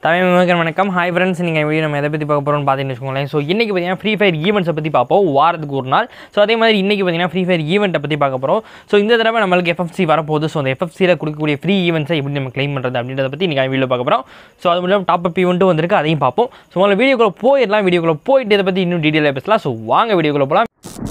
தமிழ் மக்கள் வணக்கம் hi friends நீங்கள் வீடியோ நம்ம எதை பற்றி பார்க்க போகிறோம்னு பார்த்தீங்கன்னு வச்சுக்கோங்களேன் ஸோ இன்றைக்கி பார்த்தீங்கன்னா ஃப்ரீ ஃபயர் ஈவெண்ட்ஸை பற்றி பார்ப்போம் வாரத்துக்கு ஒரு நாள் ஸோ அதே மாதிரி இன்றைக்கி பார்த்தீங்கன்னா ஃப்ரீ ஃபயர் ஈவெண்ட்டை பற்றி பார்க்க போகிறோம் ஸோ இந்த தடவை நம்மளுக்கு எஃப்எஃப்சி வரப்போகுது ஸோ அந்த எஃப்எஃப்சியில் கொடுக்கக்கூடிய ஃப்ரீ ஈவெண்ட்ஸை எப்படி நம்ம க்ளைம் பண்ணுறது அப்படின்றத பற்றி இன்றைக்கி வீடியோ பார்க்க போகிறோம் ஸோ அது மட்டும் டாப் அப் ஈவெண்ட்டும் வந்திருக்கு அதையும் பார்ப்போம் ஸோ உங்களை வீடியோக்குள்ளே போயிடலாம் வீடியோக்குள்ளே போயிட்டு இதை பற்றி இன்னும் டீட்டெயிலாக பேசலாம் ஸோ வாங்க வீடியோக்குள்ளே போகலாம்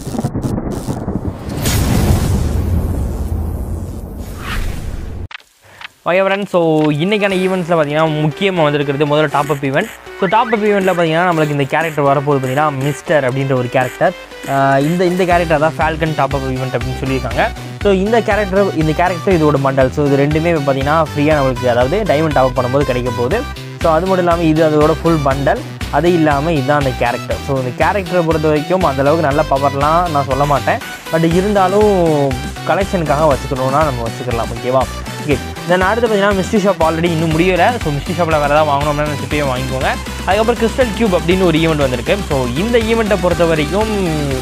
ஓகே ஃப்ரெண்ட்ஸ் ஸோ இன்றைக்கான ஈவெண்ட்ஸில் பார்த்தீங்கன்னா முக்கியமாக வந்திருக்கிறது முதல்ல top up event so top up ஈவெண்ட்டில் பார்த்தீங்கன்னா நம்மளுக்கு இந்த கேரக்டர் வரப்போகுது பார்த்தீங்கன்னா மிஸ்டர் அப்படின்ற ஒரு கேரக்டர் இந்த இந்த கேரக்டர் தான் ஃபால்கன் டாப் அப் ஈவெண்ட் அப்படின்னு சொல்லியிருக்காங்க ஸோ இந்த கேரக்டர் இந்த கேரக்டர் இதோட மண்டல் ஸோ இது ரெண்டுமே பார்த்தீங்கன்னா ஃப்ரீயாக நம்மளுக்கு அதாவது டைமண்ட் டாப் பண்ணும்போது கிடைக்க போகுது ஸோ அது மட்டும் இல்லாமல் இது அதோட ஃபுல் பண்டல் அது இல்லாமல் இதுதான் அந்த கேரக்டர் ஸோ இந்த கேரக்டரை பொறுத்த வரைக்கும் அந்தளவுக்கு நல்ல பவர்லாம் நான் சொல்ல மாட்டேன் பட் இருந்தாலும் கலெக்ஷனுக்காக வச்சுக்கணுன்னா நம்ம வச்சுக்கலாம் ஓகேவா ஓகே தென் அடுத்து பார்த்தீங்கன்னா மிஸ்டி ஷாப் ஆல்ரெடி இன்னும் முடியலை ஸோ மிஸ்டி ஷாப்பில் வேறு ஏதாவது வாங்கணும்னா சிப்பியே வாங்கிக்கோங்க அதுக்கப்புறம் கிறிஸ்டல் கியூப் அப்படின்னு ஒரு ஈவெண்ட் வந்திருக்கு ஸோ இந்த ஈவெண்ட்டை பொறுத்த வரைக்கும்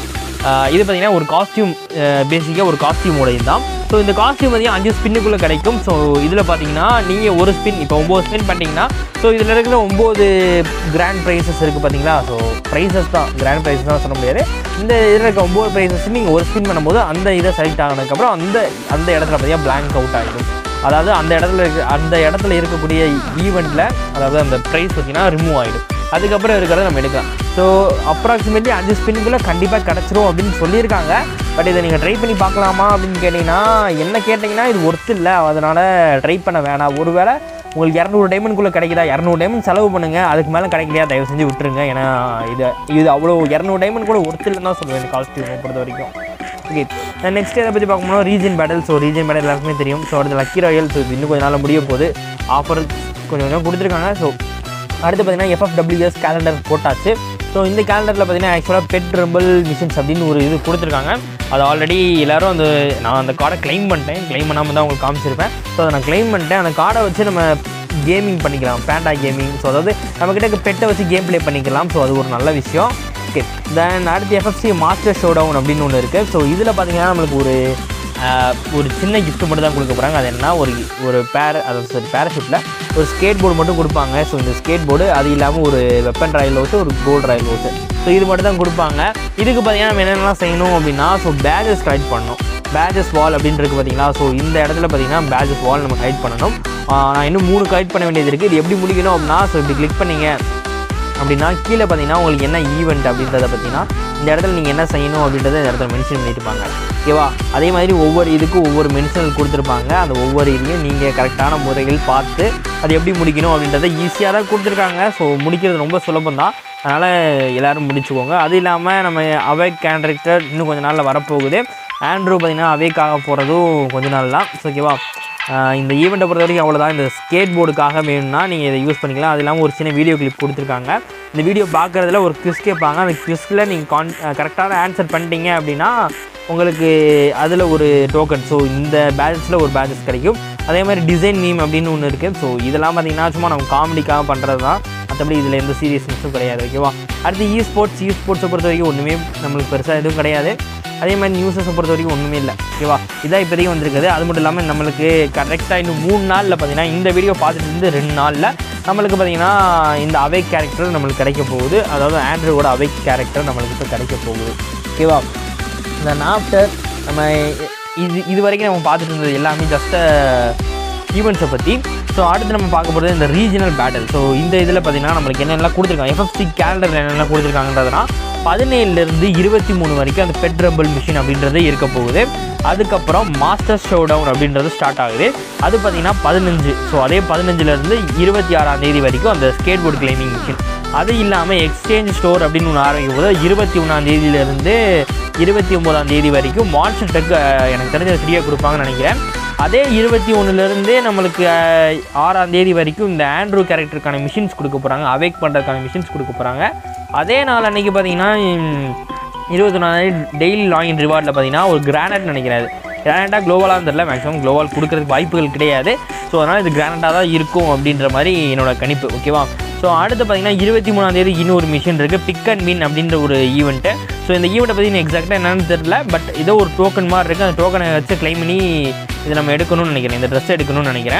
ஆஹ் இது பார்த்தீங்கன்னா ஒரு காஸ்டியூம் பேசிக்காக ஒரு காஸ்டியூம் உடையது தான் ஸோ இந்த காஸ்டியூம் பார்த்தீங்கன்னா அஞ்சு ஸ்பின்னுக்குள்ளே கிடைக்கும் ஸோ இதில் பார்த்தீங்கன்னா நீங்கள் ஒரு ஸ்பின் இப்போ ஒம்பது ஸ்பின் பண்ணிட்டீங்கன்னா ஸோ இதில் இருக்கிற ஒம்பது கிராண்ட் ப்ரைஸஸ் இருக்குது பார்த்தீங்களா ஸோ ப்ரைஸஸ் தான் கிராண்ட் ப்ரைஸஸ் தான் சொல்ல முடியாது இந்த இதில் இருக்க ஒம்பது ப்ரைஸஸ் நீங்கள் ஒரு ஸ்பின் பண்ணும்போது அந்த இதை செலக்ட் ஆனதுக்கப்புறம் அந்த அந்த இடத்துல பார்த்தீங்கன்னா blank அவுட் ஆகிடும் அதாவது அந்த இடத்துல இருக்க அந்த இடத்துல இருக்கக்கூடிய ஈவெண்ட்டில் அதாவது அந்த ப்ரைஸ் பார்த்தீங்கன்னா ரிமூவ் ஆகிடும் அதுக்கப்புறம் இருக்கிறத நம்ம எடுக்கலாம் ஸோ அப்ராக்சிமேட்லி அஞ்சு ஸ்பின்னுக்குள்ளே கண்டிப்பாக கிடச்சிரும் அப்படின்னு சொல்லியிருக்காங்க பட் இதை நீங்கள் ட்ரை பண்ணி பார்க்கலாமா அப்படின்னு கேட்டிங்கன்னா என்ன கேட்டிங்கன்னா இது ஒர்த்து இல்லை அதனால் ட்ரை பண்ண வேணாம் ஒருவேளை உங்களுக்கு இரநூறு டைமண்ட்குள்ளே கிடைக்குதா இரநூறு டைமண்ட் செலவு பண்ணுங்கள் அதுக்கு மேலே கிடைக்கலையா தயவு செஞ்சு விட்டுருங்க ஏன்னா இது இது அவ்வளோ இரநூறு டைமண்ட் கூட ஒர்த்து இல்லைன்னு தான் சொல்லுவேன் இந்த காஸ்டியூமை பொறுத்த வரைக்கும் ஓகே நெக்ஸ்ட் எதை பற்றி பார்க்கணும் region battle so region battle எல்லாருக்குமே தெரியும் ஸோ அடுத்து லக்கி ராயல் ஸோ இது இன்னும் கொஞ்ச நாள் முடிய போகுது ஆஃபர் கொஞ்சம் கொஞ்சம் கொடுத்துருக்காங்க ஸோ அடுத்து பார்த்தீங்கன்னா எஃப்எஃப்டபிள்யூஎஸ் கேலண்டர் போட்டாச்சு ஸோ இந்த கேலண்டரில் பார்த்தீங்கன்னா ஆக்சுவலாக பெட் ரம்பிள் மிஷின்ஸ் அப்படின்னு ஒரு இது கொடுத்துருக்காங்க அது ஆல்ரெடி எல்லாரும் அந்த நான் அந்த கார்டை க்ளைம் பண்ணிட்டேன் க்ளைம் பண்ணாமல் தான் உங்களுக்கு காமிச்சிருப்பேன் ஸோ அதை நான் க்ளைம் பண்ணிட்டேன் அந்த கார்டை வச்சு நம்ம கேமிங் பண்ணிக்கலாம் பேண்டா கேமிங் ஸோ அதாவது நம்மக்கிட்ட பெட்டை வச்சு கேம் ப்ளே பண்ணிக்கலாம் ஸோ அது ஒரு நல்ல விஷயம் ஓகே தென் அடுத்து எஃப்எஃப்சி மாஸ்டர் ஷோ டவுன் அப்படின்னு ஒன்று இருக்குது ஸோ இதில் பார்த்தீங்கன்னா நம்மளுக்கு ஒரு ஆஹ், ஒரு சின்ன gift மட்டும் தான் கொடுக்க போகிறாங்க அது என்ன ஒரு ஒரு பேர அதாவது சாரி பேராஷூட்டில் ஒரு ஸ்கேட் போர்டு மட்டும் கொடுப்பாங்க ஸோ இந்த ஸ்கேட் போர்டு அது இல்லாமல் ஒரு வெப்பன் ராயல் ஓட்டு ஒரு கோல்டு ராயல் ஓட்டு ஸோ இது மட்டும் தான் கொடுப்பாங்க இதுக்கு பார்த்தீங்கன்னா நம்ம என்னென்னலாம் செய்யணும் அப்படின்னா ஸோ பேஜஸ் கலெக்ட் பண்ணணும் பேஜஸ் வால் அப்படின்னு இருக்கு பார்த்தீங்களா ஸோ இந்த இடத்துல பார்த்தீங்கன்னா பேஜஸ் வால் நம்ம கலெக்ட் பண்ணணும் ஆஹ், நான் இன்னும் மூணு கலெக்ட் பண்ண வேண்டியது இருக்குது இது எப்படி முடிக்கணும் அப்படின்னா ஸோ இப்படி கிளிக் பண்ணீங்க அப்படின்னா கீழே பார்த்தீங்கன்னா உங்களுக்கு என்ன ஈவெண்ட் அப்படின்றத பார்த்தீங்கன்னா இந்த இடத்துல நீங்கள் என்ன செய்யணும் அப்படின்றத இந்த இடத்துல மென்ஷன் பண்ணியிருப்பாங்க ஓகேவா அதே மாதிரி ஒவ்வொரு இதுக்கும் ஒவ்வொரு மென்ஷன் கொடுத்துருப்பாங்க அந்த ஒவ்வொரு இதையும் நீங்கள் கரெக்டான முறைகள் பார்த்து அது எப்படி முடிக்கணும் அப்படின்றத ஈஸியாக தான் கொடுத்துருக்காங்க ஸோ முடிக்கிறது ரொம்ப சுலபம் தான் அதனால் எல்லோரும் முடிச்சுக்கோங்க அது இல்லாமல் நம்ம அவேக் கேரக்டர் இன்னும் கொஞ்ச நாளில் வரப்போகுது ஆண்ட்ரூ பார்த்தீங்கன்னா அவேக் ஆக போகிறதும் கொஞ்ச நாள் தான் ஸோ ஓகேவா ஆஹ் இந்த ஈவெண்ட்டை பொறுத்த வரைக்கும் அவ்வளோதான் இந்த ஸ்கேட் போர்டுக்காக வேணும்னா நீங்கள் இதை யூஸ் பண்ணிக்கலாம் அது இல்லாமல் ஒரு சின்ன வீடியோ கிளிப் கொடுத்துருக்காங்க இந்த வீடியோ பார்க்குறதுல ஒரு குவிஸ் கேட்பாங்க அந்த குவிஸில் நீங்கள் கான் கரெக்டான ஆன்சர் பண்ணிட்டீங்க அப்படின்னா உங்களுக்கு அதில் ஒரு டோக்கன் ஸோ இந்த பேட்ஜஸில் ஒரு பேட்ஜஸ் கிடைக்கும் அதே மாதிரி டிசைன் மீம் அப்படின்னு ஒன்று இருக்குது ஸோ இதெல்லாம் பார்த்தீங்கன்னா சும்மா நம்ம காமெடிக்காக பண்ணுறது தான் மற்றபடி இதில் எந்த சீரியஸ்னஸும் கிடையாது ஓகேவா அடுத்து இ ஸ்போர்ட்ஸ் இ ஸ்போர்ட்ஸை பொறுத்த வரைக்கும் ஒன்றுமே நம்மளுக்கு பெருசாக எதுவும் கிடையாது அதே மாதிரி நியூஸஸை பொறுத்த வரைக்கும் ஒன்றுமே இல்லை ஓகேவா இதான் இப்போதைக்கு வந்திருக்குது அது மட்டும் இல்லாமல் நம்மளுக்கு கரெக்டாக இன்னும் மூணு நாளில் பார்த்தீங்கன்னா இந்த வீடியோ பார்த்துட்டு இருந்து ரெண்டு நாளில் நம்மளுக்கு பார்த்தீங்கன்னா இந்த அவேக் கேரக்டர் நம்மளுக்கு கிடைக்க போகுது அதாவது ஆண்ட்ரோட அவேக் கேரக்டர் நம்மளுக்கு இப்போ கிடைக்க போகுது ஓகேவா இந்த ஆஃப்டர் நம்ம இது இது வரைக்கும் நம்ம பார்த்துட்டு இருந்தது எல்லாமே ஜஸ்ட் ஈவெண்ட்ஸை பற்றி ஸோ அடுத்து நம்ம பார்க்க போகிறது இந்த ரீஜனல் பேட்டில் ஸோ இந்த இதில் பார்த்தீங்கன்னா நம்மளுக்கு என்னென்னலாம் கொடுத்துருக்காங்க எஃப்எஃப்சி கேலண்டரில் என்னென்ன கொடுத்துருக்காங்கன்றதுனா பதினேழுலேருந்து இருபத்தி மூணு வரைக்கும் அந்த பெட் ரம்பிள் மிஷின் அப்படின்றது இருக்க போகுது அதுக்கப்புறம் மாஸ்டர் ஷோ டவுன் அப்படின்றது ஸ்டார்ட் ஆகுது அது பார்த்தீங்கன்னா பதினஞ்சு ஸோ அதே பதினஞ்சுலேருந்து இருபத்தி ஆறாம் தேதி வரைக்கும் அந்த ஸ்கேட் போர்டு கிளைமிங் மிஷின் அது இல்லாமல் எக்ஸ்சேஞ்ச் ஸ்டோர் அப்படின்னு ஒன்று ஆரம்பிக்கும் போது இருபத்தி ஒன்றாம் தேதியிலேருந்து இருபத்தி ஒம்போதாம் தேதி வரைக்கும் மான்ஸ்டர் டெக் எனக்கு தெரிஞ்ச ஃப்ரீயாக கொடுப்பாங்கன்னு நினைக்கிறேன் அதே இருபத்தி ஒன்றுலேருந்தே நம்மளுக்கு அஹ், ஆறாம் தேதி வரைக்கும் இந்த ஆண்ட்ரூ கேரக்டருக்கான மிஷின்ஸ் கொடுக்க போகிறாங்க அவேக் பண்ணுறதுக்கான மிஷின்ஸ் கொடுக்க போகிறாங்க அதே நாள் அன்றைக்கி பார்த்தீங்கன்னா இருபத்தொன்னாந்தேதி டெய்லி லாகின் ரிவார்டில் பார்த்தீங்கன்னா ஒரு கிரானைட் நினைக்கிறேன் கிரானைட்டாக குளோவலாக தெரில மேக்ஸிமம் குளோவால் கொடுக்கறதுக்கு வாய்ப்புகள் கிடையாது ஸோ அதனால் இது கிரானைட்டாக தான் இருக்கும் அப்படின்ற மாதிரி என்னோட கணிப்பு ஓகேவா ஸோ அடுத்து பார்த்தீங்கன்னா இருபத்தி மூணாம் தேதி இன்னொரு மிஷின் இருக்குது பிக் அண்ட் வின் அப்படின்ற ஒரு ஈவெண்ட்டு ஸோ இந்த ஈவெண்ட்டை பற்றி எக்ஸாக்டாக என்னன்னு தெரியல பட் ஏதோ ஒரு டோக்கன் மாதிரி இருக்குது அந்த டோக்கனை வச்சு க்ளைம் பண்ணி இதை நம்ம எடுக்கணும்னு நினைக்கிறேன் இந்த ட்ரெஸ் எடுக்கணும்னு நினைக்கிறேன்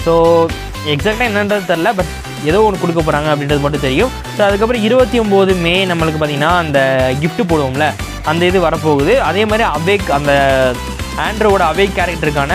ஸோ எக்ஸாக்டாக என்னன்றது தெரில பட் ஏதோ ஒன்று கொடுக்க போகிறாங்க அப்படின்றது மட்டும் தெரியும் ஸோ அதுக்கப்புறம் இருபத்தி ஒம்பது மே நம்மளுக்கு பார்த்தீங்கன்னா அந்த gift போடுவோம்ல அந்த இது வரப்போகுது அதே மாதிரி அவேக் அந்த ஆண்ட்ரோட அவேக் கேரக்டருக்கான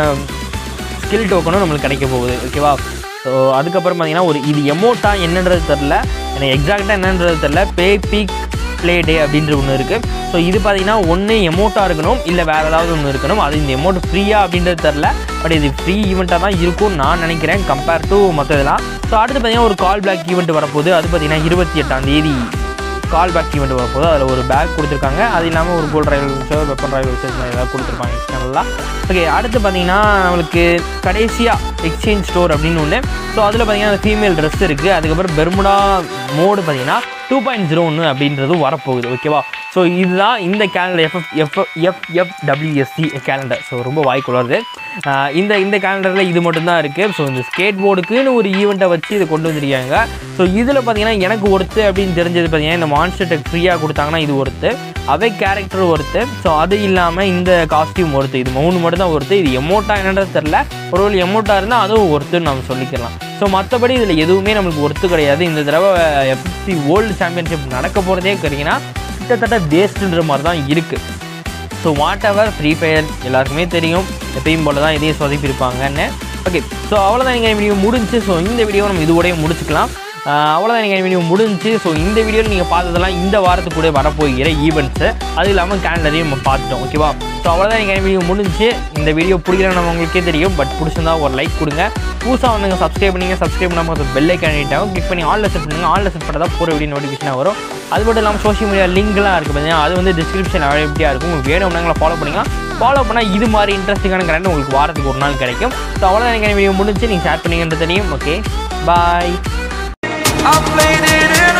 ஸ்கில் டோக்கனும் நம்மளுக்கு கிடைக்க போகுது ஓகேவா ஸோ அதுக்கப்புறம் பார்த்தீங்கன்னா ஒரு இது எமோட்டா என்னன்றது தெரில எனக்கு எக்ஸாக்டாக என்னன்றது தெரில பே பீக் ப்ளே டே அப்படின்ற ஒன்று இருக்குது ஸோ இது பார்த்தீங்கன்னா ஒன்று எமோட்டாக இருக்கணும் இல்லை வேறு ஏதாவது ஒன்று இருக்கணும் அது இந்த எமௌண்ட் ஃப்ரீயா அப்படின்றது தெரில பட் இது ஃப்ரீ ஈவெண்ட்டாக தான் இருக்கும்னு நான் நினைக்கிறேன் கம்பேர் டு மற்ற இதெல்லாம் ஸோ அடுத்து பார்த்தீங்கன்னா ஒரு கால் பேக் ஈவெண்ட் வரப்போகுது அது பார்த்தீங்கன்னா இருபத்தி எட்டாம் தேதி கால் பேக் ஈவெண்ட் வரப்போகுது அதில் ஒரு பேக் கொடுத்துருக்காங்க அது இல்லாமல் ஒரு கோல்ட் ரைவல் விஷயம் வெப்பன் ரைவல் விஷயம் ஏதாவது கொடுத்துருப்பாங்க எக்ஸ்டர்னலாக ஓகே அடுத்து பார்த்தீங்கன்னா நம்மளுக்கு கடைசியாக எக்ஸ்சேஞ்ச் ஸ்டோர் அப்படின்னு ஒன்று ஸோ அதில் பார்த்தீங்கன்னா ஃபீமேல் ட்ரெஸ் இருக்குது அதுக்கப்புறம் பெர்முடா மோடு பார்த்தீங்கன்னா டூ பாயிண்ட் ஜீரோ ஒன்று அப்படின்றதும் வரப்போகுது ஓகேவா ஸோ இதுதான் இந்த calendar FF F F F WSC calendar so ரொம்ப வாய்க்குள்ளது இந்த இந்த கேலண்டரில் இது மட்டும்தான் இருக்குது ஸோ இந்த ஸ்கேட் போர்டுக்குன்னு ஒரு ஈவெண்ட்டை வச்சு இதை கொண்டு வந்திருக்காங்க ஸோ இதில் பார்த்தீங்கன்னா எனக்கு ஒருத்து அப்படின்னு தெரிஞ்சது பார்த்தீங்கன்னா இந்த மான்ஸ்டர் டெக் ஃப்ரீயாக கொடுத்தாங்கன்னா இது ஒருத்து அவை கேரக்டர் ஒருத்து ஸோ அது இல்லாமல் இந்த காஸ்டியூம் ஒருத்து இது மூணு மட்டும் தான் ஒருத்து இது எமோட்டா என்னன்றது தெரில ஒருவேளை எமோட்டா இருந்தால் அதுவும் ஒருத்துன்னு நம்ம சொல்லிக்கலாம் ஸோ மற்றபடி இதில் எதுவுமே நம்மளுக்கு ஒர்த்து கிடையாது இந்த தடவை எஃப்சி வேர்ல்டு சாம்பியன்ஷிப் நடக்க போகிறதே கிடைக்குன்னா கிட்டத்தட்ட வேஸ்ட்டுன்ற மாதிரி தான் இருக்குது so whatever free fire எல்லாருக்குமே தெரியும் எப்பயும் போல தான் இதையும் சொதப்பியிருப்பாங்கன்னு ஓகே ஸோ அவ்வளோதான் நீங்கள் வீடியோ முடிஞ்சு ஸோ இந்த வீடியோ நம்ம இதோடய முடிச்சுக்கலாம் ஆஹ் அவ்வளோதான் நீங்கள் வீடியோ முடிஞ்சு ஸோ இந்த வீடியோவில் நீங்கள் பார்த்ததெல்லாம் இந்த வாரத்துக்கு கூட வரப்போகிற ஈவெண்ட்ஸு அது இல்லாமல் கேலண்டரையும் நம்ம பார்த்துட்டோம் ஓகேவா ஸோ அவ்வளோதான் நீங்கள் வீடியோ முடிஞ்சு இந்த வீடியோ பிடிக்கலன்னு உங்களுக்கே தெரியும் பட் பிடிச்சிருந்தா ஒரு லைக் கொடுங்க புதுசாக வந்துங்க சப்ஸ்கிரைப் பண்ணிங்க சப்ஸ்கிரைப் பண்ணாமல் பெல் ஐக்கான் ஆகும் கிளிக் பண்ணி ஆல் செட் பண்ணுங்க ஆல் செட் பண்ணால் தான் போகிற வீடியோ நோட்டிஃபிகேஷன் வரும் அது மட்டும் இல்லாமல் சோஷியல் மீடியா லிங்க்லாம் இருக்குது பார்த்தீங்கன்னா அது வந்து டிஸ்கிரிப்ஷன் அவைலபிலிட்டியாக இருக்கும் உங்களுக்கு வேணும்னா ஃபாலோ பண்ணிக்கலாம் ஃபாலோ பண்ணால் இது மாதிரி இன்ட்ரெஸ்டிங்கான கரண்ட் உங்களுக்கு வாரத்துக்கு ஒரு நாள் கிடைக்கும் ஸோ அவ்வளோதான் நீங்கள் வீடியோ முடிஞ்சு நீங்கள் ஷேர் பண்ணீங்கன்றது தெரியும் okay bye I played it in